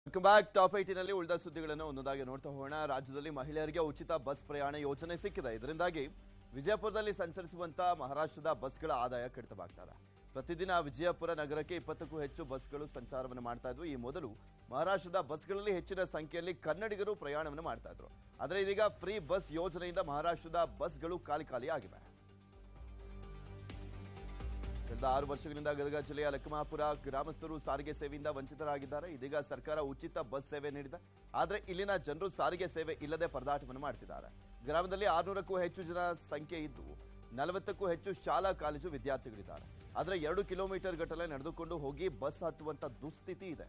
welcome back top ಏಟಿನಲ್ಲಿ ಉಳಿದ ಸುದ್ದಿಗಳನ್ನು ಒಂದೊಂದಾಗಿ ನೋಡ್ತಾ ಹೋಗೋಣ ರಾಜ್ಯದಲ್ಲಿ ಮಹಿಳೆಯರಿಗೆ ಉಚಿತ ಬಸ್ ಪ್ರಯಾಣ ಯೋಜನೆ ಸಿಕ್ಕಿದೆ ಇದರಿಂದಾಗಿ ವಿಜಯಪುರದಲ್ಲಿ ಸಂಚರಿಸುವಂತ ಮಹಾರಾಷ್ಟ್ರದ ಬಸ್ಗಳ ಆದಾಯ ಕಡಿತವಾಗ್ತದೆ ಪ್ರತಿದಿನ ವಿಜಯಪುರ ನಗರಕ್ಕೆ ಇಪ್ಪತ್ತಕ್ಕೂ ಹೆಚ್ಚು ಬಸ್ಗಳು ಸಂಚಾರವನ್ನು ಮಾಡ್ತಾ ಇದ್ವು ಈ ಮೊದಲು ಮಹಾರಾಷ್ಟ್ರದ ಬಸ್ಗಳಲ್ಲಿ ಹೆಚ್ಚಿನ ಸಂಖ್ಯೆಯಲ್ಲಿ ಕನ್ನಡಿಗರು ಪ್ರಯಾಣವನ್ನು ಮಾಡ್ತಾ ಇದ್ರು ಆದರೆ ಇದೀಗ ಫ್ರೀ ಬಸ್ ಯೋಜನೆಯಿಂದ ಮಹಾರಾಷ್ಟ್ರದ ಬಸ್ಗಳು ಖಾಲಿ ಖಾಲಿ ಆಗಿವೆ ಕಳೆದ ಆರು ವರ್ಷಗಳಿಂದ ಗದಗ ಜಿಲ್ಲೆಯ ಲಕ್ಕಮಾಪುರ ಗ್ರಾಮಸ್ಥರು ಸಾರಿಗೆ ಸೇವೆಯಿಂದ ವಂಚಿತರಾಗಿದ್ದಾರೆ ಇದೀಗ ಸರ್ಕಾರ ಉಚಿತ ಬಸ್ ಸೇವೆ ನೀಡಿದೆ ಆದರೆ ಇಲ್ಲಿನ ಜನರು ಸಾರಿಗೆ ಸೇವೆ ಇಲ್ಲದೆ ಪರದಾಟವನ್ನು ಮಾಡ್ತಿದ್ದಾರೆ ಗ್ರಾಮದಲ್ಲಿ ಆರುನೂರಕ್ಕೂ ಹೆಚ್ಚು ಜನ ಸಂಖ್ಯೆ ಇದ್ದು ನಲವತ್ತಕ್ಕೂ ಹೆಚ್ಚು ಶಾಲಾ ಕಾಲೇಜು ವಿದ್ಯಾರ್ಥಿಗಳಿದ್ದಾರೆ ಆದರೆ ಎರಡು ಕಿಲೋಮೀಟರ್ ಗಟ್ಟಲೆ ನಡೆದುಕೊಂಡು ಹೋಗಿ ಬಸ್ ಹತ್ತುವಂತ ದುಸ್ಥಿತಿ ಇದೆ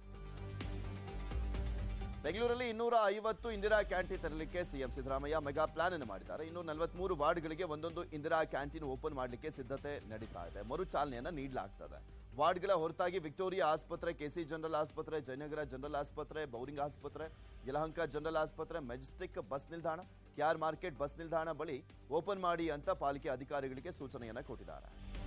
ಬೆಂಗಳೂರಲ್ಲಿ ಇನ್ನೂರ ಐವತ್ತು ಇಂದಿರಾ ಕ್ಯಾಂಟೀನ್ ತರಲಿಕ್ಕೆ ಸಿಎಂ ಸಿದ್ದರಾಮಯ್ಯ ಮೆಗಾ ಪ್ಲಾನ್ ಅನ್ನು ಮಾಡಿದ್ದಾರೆ ಇನ್ನು ನಲವತ್ಮೂರು ವಾರ್ಡ್ಗಳಿಗೆ ಒಂದೊಂದು ಇಂದಿರಾ ಕ್ಯಾಂಟೀನ್ ಓಪನ್ ಮಾಡಲಿಕ್ಕೆ ಸಿದ್ಧತೆ ನಡೀತಾ ಇದೆ ಮರು ಚಾಲನೆಯನ್ನ ನೀಡಲಾಗ್ತದೆ ವಾರ್ಡ್ಗಳ ಹೊರತಾಗಿ ವಿಕ್ಟೋರಿಯಾ ಆಸ್ಪತ್ರೆ ಕೆಸಿ ಜನರಲ್ ಆಸ್ಪತ್ರೆ ಜಯನಗರ ಜನರಲ್ ಆಸ್ಪತ್ರೆ ಬೌರಿಂಗ್ ಆಸ್ಪತ್ರೆ ಯಲಹಂಕ ಜನರಲ್ ಆಸ್ಪತ್ರೆ ಮೆಜೆಸ್ಟಿಕ್ ಬಸ್ ನಿಲ್ದಾಣ ಕ್ಯಾರ್ ಮಾರ್ಕೆಟ್ ಬಸ್ ನಿಲ್ದಾಣ ಬಳಿ ಓಪನ್ ಮಾಡಿ ಅಂತ ಪಾಲಿಕೆ ಅಧಿಕಾರಿಗಳಿಗೆ ಸೂಚನೆಯನ್ನ ಕೊಟ್ಟಿದ್ದಾರೆ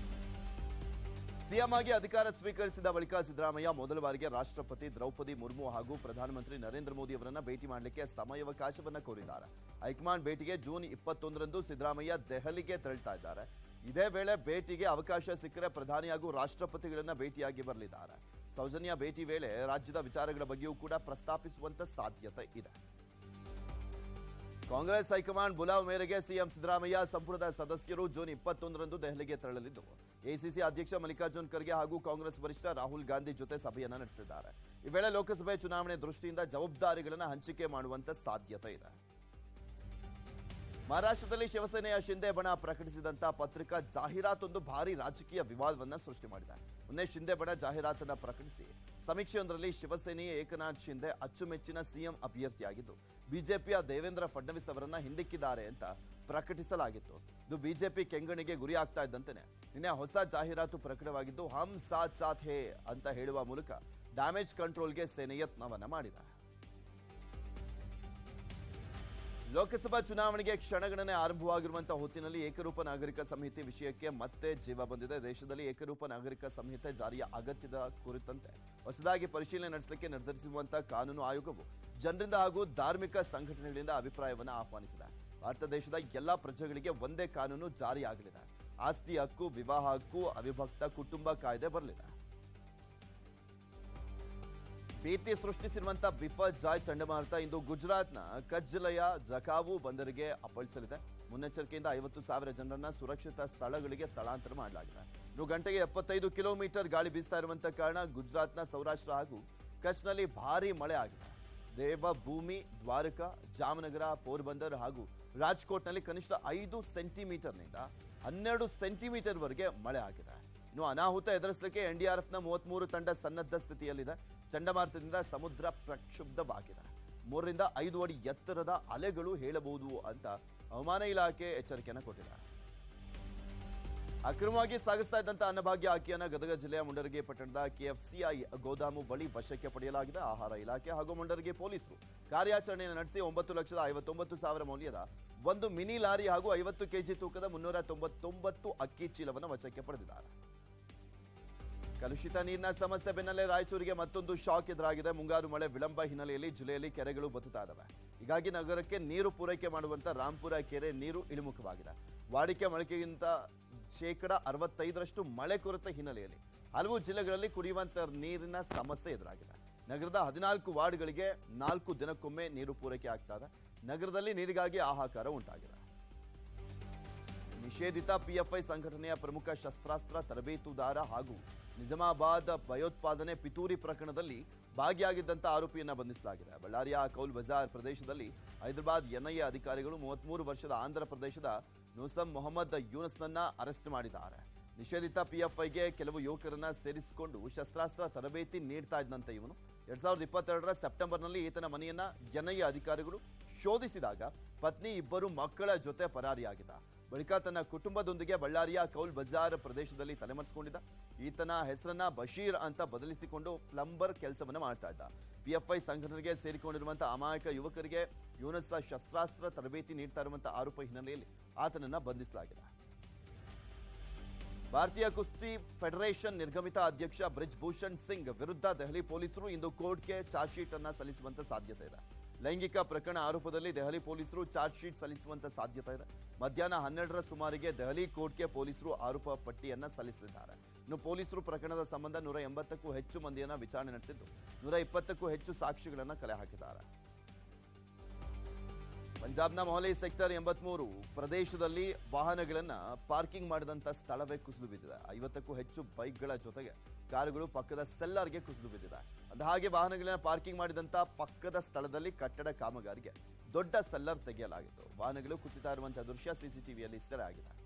ಸಿಎಂ ಆಗಿ ಅಧಿಕಾರ ಸ್ವೀಕರಿಸಿದ ಬಳಿಕ ಸಿದ್ದರಾಮಯ್ಯ ಮೊದಲ ಬಾರಿಗೆ ರಾಷ್ಟ್ರಪತಿ ದ್ರೌಪದಿ ಮುರ್ಮು ಹಾಗೂ ಪ್ರಧಾನಮಂತ್ರಿ ನರೇಂದ್ರ ಮೋದಿ ಅವರನ್ನ ಭೇಟಿ ಮಾಡಲಿಕ್ಕೆ ಸಮಯಾವಕಾಶವನ್ನ ಕೋರಿದ್ದಾರೆ ಹೈಕಮಾಂಡ್ ಭೇಟಿಗೆ ಜೂನ್ ಇಪ್ಪತ್ತೊಂದರಂದು ಸಿದ್ದರಾಮಯ್ಯ ದೆಹಲಿಗೆ ತೆರಳ್ತಾ ಇದ್ದಾರೆ ಇದೇ ವೇಳೆ ಭೇಟಿಗೆ ಅವಕಾಶ ಸಿಕ್ಕರೆ ಪ್ರಧಾನಿ ಹಾಗೂ ರಾಷ್ಟ್ರಪತಿಗಳನ್ನ ಭೇಟಿಯಾಗಿ ಬರಲಿದ್ದಾರೆ ಸೌಜನ್ಯ ಭೇಟಿ ವೇಳೆ ರಾಜ್ಯದ ವಿಚಾರಗಳ ಬಗ್ಗೆಯೂ ಕೂಡ ಪ್ರಸ್ತಾಪಿಸುವಂತ ಸಾಧ್ಯತೆ ಇದೆ ಕಾಂಗ್ರೆಸ್ ಹೈಕಮಾಂಡ್ ಬುಲಾವ್ ಮೇರೆಗೆ ಸಿಎಂ ಸಿದ್ದರಾಮಯ್ಯ ಸಂಪುಟದ ಸದಸ್ಯರು ಜೂನ್ ಇಪ್ಪತ್ತೊಂದರಂದು ದೆಹಲಿಗೆ ತೆರಳಲಿದ್ದು ಎಸಿಸಿ ಅಧ್ಯಕ್ಷ ಮಲ್ಲಿಕಾರ್ಜುನ್ ಖರ್ಗೆ ಹಾಗೂ ಕಾಂಗ್ರೆಸ್ ವರಿಷ್ಠ ರಾಹುಲ್ ಗಾಂಧಿ ಜೊತೆ ಸಭೆಯನ್ನ ನಡೆಸಿದ್ದಾರೆ ಈ ವೇಳೆ ಲೋಕಸಭೆ ಚುನಾವಣೆ ದೃಷ್ಟಿಯಿಂದ ಜವಾಬ್ದಾರಿಗಳನ್ನು ಹಂಚಿಕೆ ಮಾಡುವಂತ ಸಾಧ್ಯತೆ ಇದೆ ಮಹಾರಾಷ್ಟ್ರದಲ್ಲಿ ಶಿವಸೇನೆಯ ಶಿಂದೆ ಬಣ ಪ್ರಕಟಿಸಿದಂತ ಪತ್ರಿಕಾ ಜಾಹೀರಾತೊಂದು ಭಾರಿ ರಾಜಕೀಯ ವಿವಾದವನ್ನ ಸೃಷ್ಟಿ ಮಾಡಿದೆ ಮೊನ್ನೆ ಶಿಂದೆ ಬಣ ಜಾಹೀರಾತನ್ನ ಪ್ರಕಟಿಸಿ ಸಮೀಕ್ಷೆಯೊಂದರಲ್ಲಿ ಶಿವಸೇನೆಯ ಏಕನಾಥ್ ಶಿಂದೆ ಅಚ್ಚುಮೆಚ್ಚಿನ ಸಿಎಂ ಅಭ್ಯರ್ಥಿಯಾಗಿದ್ದು ಬಿಜೆಪಿಯ ದೇವೇಂದ್ರ ಫಡ್ನವೀಸ್ ಅವರನ್ನ ಹಿಂದಿಕ್ಕಿದ್ದಾರೆ ಅಂತ ಪ್ರಕಟಿಸಲಾಗಿತ್ತು ಇದು ಬಿಜೆಪಿ ಕೆಂಗಣಿಗೆ ಗುರಿಯಾಗ್ತಾ ಇದ್ದಂತೆಯೇ ನಿನ್ನೆ ಹೊಸ ಜಾಹೀರಾತು ಪ್ರಕಟವಾಗಿದ್ದು ಹಮ್ ಸಾಥ್ ಸಾಥ್ ಹೇ ಅಂತ ಹೇಳುವ ಮೂಲಕ ಡ್ಯಾಮೇಜ್ ಕಂಟ್ರೋಲ್ಗೆ ಸೇನೆ ಯತ್ನವನ್ನ ಮಾಡಿದೆ ಲೋಕಸಭಾ ಚುನಾವಣೆಗೆ ಕ್ಷಣಗಣನೆ ಆರಂಭವಾಗಿರುವಂತಹ ಹೊತ್ತಿನಲ್ಲಿ ಏಕರೂಪ ನಾಗರಿಕ ಸಂಹಿತೆ ವಿಷಯಕ್ಕೆ ಮತ್ತೆ ಜೀವ ಬಂದಿದೆ ದೇಶದಲ್ಲಿ ಏಕರೂಪ ನಾಗರಿಕ ಸಂಹಿತೆ ಜಾರಿಯ ಅಗತ್ಯದ ಕುರಿತಂತೆ ಹೊಸದಾಗಿ ಪರಿಶೀಲನೆ ನಡೆಸಲಿಕ್ಕೆ ನಿರ್ಧರಿಸಿರುವಂತಹ ಕಾನೂನು ಆಯೋಗವು ಜನರಿಂದ ಹಾಗೂ ಧಾರ್ಮಿಕ ಸಂಘಟನೆಗಳಿಂದ ಅಭಿಪ್ರಾಯವನ್ನು ಆಹ್ವಾನಿಸಿದೆ ಭಾರತ ದೇಶದ ಎಲ್ಲಾ ಪ್ರಜೆಗಳಿಗೆ ಒಂದೇ ಕಾನೂನು ಜಾರಿಯಾಗಲಿದೆ ಆಸ್ತಿ ಹಕ್ಕು ವಿವಾಹ ಹಕ್ಕು ಅವಿಭಕ್ತ ಕುಟುಂಬ ಕಾಯ್ದೆ ಬರಲಿದೆ ಭೀತಿ ಸೃಷ್ಟಿಸಿರುವಂತಹ ಬಿಫರ್ ಜಾಯ್ ಚಂಡಮಾರುತ ಇಂದು ಗುಜರಾತ್ನ ಕಚ್ ಜಿಲ್ಲೆಯ ಜಕಾವು ಬಂದರಿಗೆ ಅಪ್ಪಳಿಸಲಿದೆ ಮುನ್ನೆಚ್ಚರಿಕೆಯಿಂದ ಐವತ್ತು ಸಾವಿರ ಜನರನ್ನ ಸುರಕ್ಷಿತ ಸ್ಥಳಗಳಿಗೆ ಸ್ಥಳಾಂತರ ಮಾಡಲಾಗಿದೆ ಇನ್ನು ಗಂಟೆಗೆ ಎಪ್ಪತ್ತೈದು ಕಿಲೋಮೀಟರ್ ಗಾಳಿ ಬೀಸ್ತಾ ಇರುವಂತ ಕಾರಣ ಗುಜರಾತ್ನ ಸೌರಾಷ್ಟ್ರ ಹಾಗೂ ಕಚ್ನಲ್ಲಿ ಭಾರೀ ಮಳೆ ಆಗಿದೆ ದೇವಭೂಮಿ ದ್ವಾರಕಾ ಜಾಮನಗರ ಪೋರ್ಬಂದರ್ ಹಾಗೂ ರಾಜ್ಕೋಟ್ನಲ್ಲಿ ಕನಿಷ್ಠ ಐದು ಸೆಂಟಿಮೀಟರ್ನಿಂದ ಹನ್ನೆರಡು ಸೆಂಟಿಮೀಟರ್ವರೆಗೆ ಮಳೆ ಆಗಿದೆ ಇನ್ನು ಅನಾಹುತ ಎದುರಿಸಲಿಕ್ಕೆ ಎನ್ಡಿಆರ್ಎಫ್ನ ಮೂವತ್ಮೂರು ತಂಡ ಸನ್ನದ್ಧ ಸ್ಥಿತಿಯಲ್ಲಿದೆ ಚಂಡಮಾರುತದಿಂದ ಸಮುದ್ರ ಪ್ರಕ್ಷುಬ್ಧವಾಗಿದೆ ಮೂರರಿಂದ ಐದು ಅಡಿ ಎತ್ತರದ ಅಲೆಗಳು ಹೇಳಬಹುದು ಅಂತ ಹವಾಮಾನ ಇಲಾಖೆ ಎಚ್ಚರಿಕೆಯನ್ನು ಕೊಟ್ಟಿದೆ ಅಕ್ರಮವಾಗಿ ಸಾಗಿಸ್ತಾ ಇದ್ದಂತ ಅನ್ನಭಾಗ್ಯ ಅಕ್ಕಿಯನ್ನ ಗದಗ ಜಿಲ್ಲೆಯ ಮುಂಡರಗಿ ಪಟ್ಟಣದ ಕೆಎಫ್ಸಿಐ ಗೋದಾಮು ಬಳಿ ವಶಕ್ಕೆ ಪಡೆಯಲಾಗಿದೆ ಆಹಾರ ಇಲಾಖೆ ಹಾಗೂ ಮುಂಡರಗಿ ಪೊಲೀಸರು ಕಾರ್ಯಾಚರಣೆಯನ್ನು ನಡೆಸಿ ಒಂಬತ್ತು ಲಕ್ಷದ ಐವತ್ತೊಂಬತ್ತು ಸಾವಿರ ಮೌಲ್ಯದ ಒಂದು ಮಿನಿ ಲಾರಿ ಹಾಗೂ ಐವತ್ತು ಕೆಜಿ ತೂಕದ ಮುನ್ನೂರ ತೊಂಬತ್ತೊಂಬತ್ತು ಅಕ್ಕಿ ಚೀಲವನ್ನು ವಶಕ್ಕೆ ಪಡೆದಿದ್ದಾರೆ ಕಲುಷಿತ ನೀರಿನ ಸಮಸ್ಯೆ ಬೆನ್ನಲ್ಲೇ ರಾಯಚೂರಿಗೆ ಮತ್ತೊಂದು ಶಾಕ್ ಎದುರಾಗಿದೆ ಮುಂಗಾರು ಮಳೆ ವಿಳಂಬ ಹಿನ್ನೆಲೆಯಲ್ಲಿ ಜಿಲ್ಲೆಯಲ್ಲಿ ಕೆರೆಗಳು ಬತ್ತುತ್ತಾ ಇದ್ದಾವೆ ಹೀಗಾಗಿ ನಗರಕ್ಕೆ ನೀರು ಪೂರೈಕೆ ಮಾಡುವಂತ ರಾಂಪುರ ಕೆರೆ ನೀರು ಇಳಿಮುಖವಾಗಿದೆ ವಾಡಿಕೆ ಮಳಿಕೆಗಿಂತ ಶೇಕಡ ಅರವತ್ತೈದರಷ್ಟು ಮಳೆ ಕೊರತೆ ಹಿನ್ನೆಲೆಯಲ್ಲಿ ಹಲವು ಜಿಲ್ಲೆಗಳಲ್ಲಿ ಕುಡಿಯುವಂತ ನೀರಿನ ಸಮಸ್ಯೆ ಎದುರಾಗಿದೆ ನಗರದ ಹದಿನಾಲ್ಕು ವಾರ್ಡ್ಗಳಿಗೆ ನಾಲ್ಕು ದಿನಕ್ಕೊಮ್ಮೆ ನೀರು ಪೂರೈಕೆ ಆಗ್ತಾ ಇದೆ ನಗರದಲ್ಲಿ ನೀರಿಗಾಗಿ ಹಾಹಾಕಾರ ಉಂಟಾಗಿದೆ ನಿಷೇಧಿತ ಪಿಎಫ್ಐ ಸಂಘಟನೆಯ ಪ್ರಮುಖ ಶಸ್ತ್ರಾಸ್ತ್ರ ತರಬೇತುದಾರ ಹಾಗೂ ನಿಜಾಮಾಬಾದ್ ಭಯೋತ್ಪಾದನೆ ಪಿತೂರಿ ಪ್ರಕರಣದಲ್ಲಿ ಭಾಗಿಯಾಗಿದ್ದಂತ ಆರೋಪಿಯನ್ನ ಬಂಧಿಸಲಾಗಿದೆ ಬಳ್ಳಾರಿಯ ಕೌಲ್ ಬಜಾರ್ ಪ್ರದೇಶದಲ್ಲಿ ಹೈದರಾಬಾದ್ ಎನ್ಐಎ ಅಧಿಕಾರಿಗಳು ಮೂವತ್ಮೂರು ವರ್ಷದ ಆಂಧ್ರ ಪ್ರದೇಶದ ನುಸಮ್ ಮೊಹಮ್ಮದ್ ಯೂನಸ್ನನ್ನ ಅರೆಸ್ಟ್ ಮಾಡಿದ್ದಾರೆ ನಿಷೇಧಿತ ಪಿಎಫ್ಐಗೆ ಕೆಲವು ಯುವಕರನ್ನ ಸೇರಿಸಿಕೊಂಡು ಶಸ್ತ್ರಾಸ್ತ್ರ ತರಬೇತಿ ನೀಡ್ತಾ ಇದ್ದಂತೆ ಇವನು ಎರಡ್ ಸಾವಿರದ ಇಪ್ಪತ್ತೆರಡರ ಸೆಪ್ಟೆಂಬರ್ನಲ್ಲಿ ಈತನ ಮನೆಯನ್ನ ಎನ್ಐಎ ಅಧಿಕಾರಿಗಳು ಶೋಧಿಸಿದಾಗ ಪತ್ನಿ ಇಬ್ಬರು ಮಕ್ಕಳ ಜೊತೆ ಪರಾರಿಯಾಗಿದ್ದ ಬಳಿಕ ತನ್ನ ಕುಟುಂಬದೊಂದಿಗೆ ಬಳ್ಳಾರಿಯ ಕೌಲ್ ಬಜಾರ್ ಪ್ರದೇಶದಲ್ಲಿ ತಲೆಮರೆಸಿಕೊಂಡಿದ್ದ ಈತನ ಹೆಸರನ್ನ ಬಶೀರ್ ಅಂತ ಬದಲಿಸಿಕೊಂಡು ಪ್ಲಂಬರ್ ಕೆಲಸವನ್ನ ಮಾಡ್ತಾ ಇದ್ದ ಪಿಎಫ್ಐ ಸಂಘಟನೆಗೆ ಸೇರಿಕೊಂಡಿರುವಂತಹ ಅಮಾಯಕ ಯುವಕರಿಗೆ ಯೂನಸ್ ಶಸ್ತ್ರಾಸ್ತ್ರ ತರಬೇತಿ ನೀಡ್ತಾ ಇರುವಂತಹ ಆರೋಪ ಹಿನ್ನೆಲೆಯಲ್ಲಿ ಆತನನ್ನ ಬಂಧಿಸಲಾಗಿದೆ ಭಾರತೀಯ ಕುಸ್ತಿ ಫೆಡರೇಷನ್ ನಿರ್ಗಮಿತ ಅಧ್ಯಕ್ಷ ಬ್ರಿಜ್ ಭೂಷಣ್ ಸಿಂಗ್ ವಿರುದ್ಧ ದೆಹಲಿ ಪೊಲೀಸರು ಇಂದು ಕೋರ್ಟ್ಗೆ ಚಾರ್ಜ್ ಶೀಟ್ ಅನ್ನ ಸಲ್ಲಿಸುವಂತ ಸಾಧ್ಯತೆ ಇದೆ ಲೈಂಗಿಕ ಪ್ರಕರಣ ಆರೋಪದಲ್ಲಿ ದೆಹಲಿ ಪೊಲೀಸರು ಚಾರ್ಜ್ ಶೀಟ್ ಸಲ್ಲಿಸುವಂತ ಸಾಧ್ಯತೆ ಇದೆ ಮಧ್ಯಾಹ್ನ ಹನ್ನೆರಡರ ಸುಮಾರಿಗೆ ದೆಹಲಿ ಕೋರ್ಟ್ಗೆ ಪೊಲೀಸರು ಆರೋಪ ಪಟ್ಟಿಯನ್ನ ಸಲ್ಲಿಸಲಿದ್ದಾರೆ ಇನ್ನು ಪೊಲೀಸರು ಪ್ರಕರಣದ ಸಂಬಂಧ ನೂರ ಎಂಬತ್ತಕ್ಕೂ ಹೆಚ್ಚು ಮಂದಿಯನ್ನ ವಿಚಾರಣೆ ನಡೆಸಿದ್ದು ನೂರ ಇಪ್ಪತ್ತಕ್ಕೂ ಹೆಚ್ಚು ಸಾಕ್ಷಿಗಳನ್ನ ಕಲೆ ಹಾಕಿದ್ದಾರೆ ಪಂಜಾಬ್ನ ಮೊಹಲಿ ಸೆಕ್ಟರ್ ಎಂಬತ್ಮೂರು ಪ್ರದೇಶದಲ್ಲಿ ವಾಹನಗಳನ್ನ ಪಾರ್ಕಿಂಗ್ ಮಾಡಿದಂತ ಸ್ಥಳವೇ ಕುಸಿದು ಬಿದ್ದಿದೆ ಐವತ್ತಕ್ಕೂ ಹೆಚ್ಚು ಬೈಕ್ಗಳ ಜೊತೆಗೆ ಕಾರುಗಳು ಪಕ್ಕದ ಸೆಲ್ಲರ್ಗೆ ಕುಸಿದು ಬಿದ್ದಿದೆ ಹಾಗೆ ವಾಹನಗಳನ್ನ ಪಾರ್ಕಿಂಗ್ ಮಾಡಿದಂತ ಪಕ್ಕದ ಸ್ಥಳದಲ್ಲಿ ಕಟ್ಟಡ ಕಾಮಗಾರಿಗೆ ದೊಡ್ಡ ಸೆಲ್ಲರ್ ತೆಗೆಯಲಾಗಿತ್ತು ವಾಹನಗಳು ಕುಸಿತಾ ಇರುವಂತಹ ದೃಶ್ಯ ಸಿಸಿಟಿವಿಯಲ್ಲಿ ಸೆರೆ ಆಗಿದೆ